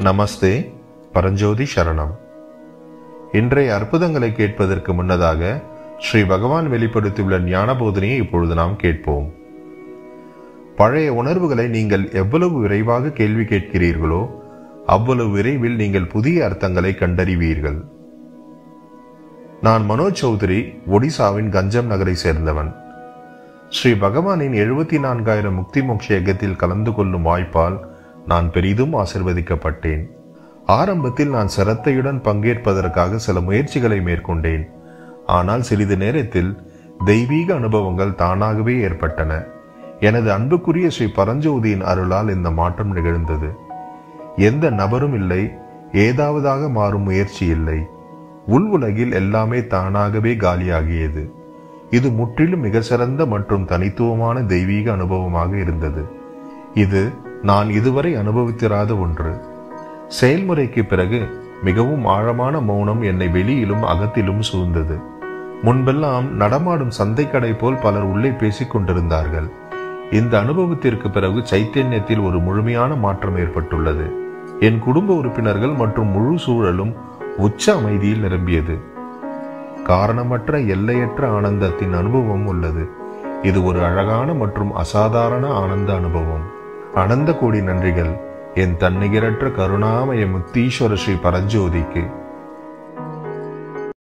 நமஸ்தே பரஞ்சோதி சரணம் இன்றைய அற்புதங்களை கேட்பதற்கு முன்னதாக ஸ்ரீ பகவான் வெளிப்படுத்தியுள்ள ஞான போதனையை இப்பொழுது நாம் கேட்போம் பழைய உணர்வுகளை நீங்கள் எவ்வளவு விரைவாக கேள்வி கேட்கிறீர்களோ அவ்வளவு விரைவில் நீங்கள் புதிய அர்த்தங்களை கண்டறிவீர்கள் நான் மனோஜ் சௌத்ரி ஒடிசாவின் கஞ்சம் நகரை சேர்ந்தவன் ஸ்ரீ பகவானின் எழுபத்தி நான்காயிரம் முக்தி மோட்ச யஜத்தில் கலந்து கொள்ளும் வாய்ப்பால் நான் பெரிதும் ஆசிர்வதிக்கப்பட்டேன் ஆரம்பத்தில் நான் சிரத்தையுடன் பங்கேற்பதற்காக சில முயற்சிகளை மேற்கொண்டேன் ஆனால் சிறிது நேரத்தில் தெய்வீக அனுபவங்கள் தானாகவே ஏற்பட்டன எனது அன்புக்குரிய ஸ்ரீ பரஞ்சோதியின் அருளால் இந்த மாற்றம் நிகழ்ந்தது எந்த நபரும் இல்லை ஏதாவதாக மாறும் முயற்சி இல்லை உள் உலகில் எல்லாமே தானாகவே காலியாகியது இது முற்றிலும் மிக சிறந்த மற்றும் தனித்துவமான தெய்வீக அனுபவமாக இருந்தது இது நான் இதுவரை அனுபவித்திராத ஒன்று செயல்முறைக்கு பிறகு மிகவும் ஆழமான மௌனம் என்னை வெளியிலும் அகத்திலும் சூழ்ந்தது முன்பெல்லாம் நடமாடும் சந்தைக்கடை போல் பலர் உள்ளே பேசிக் கொண்டிருந்தார்கள் இந்த அனுபவத்திற்கு பிறகு சைத்தன்யத்தில் ஒரு முழுமையான மாற்றம் ஏற்பட்டுள்ளது என் குடும்ப உறுப்பினர்கள் மற்றும் முழு சூழலும் உச்ச அமைதியில் நிரம்பியது காரணமற்ற எல்லையற்ற ஆனந்தத்தின் அனுபவம் உள்ளது இது ஒரு அழகான மற்றும் அசாதாரண ஆனந்த அனுபவம் அனந்த கோடி நன்றிகள் என் தன்னிகரற்ற கருணாமய முக்தீஸ்வர ஸ்ரீ பரஞ்சோதிக்கு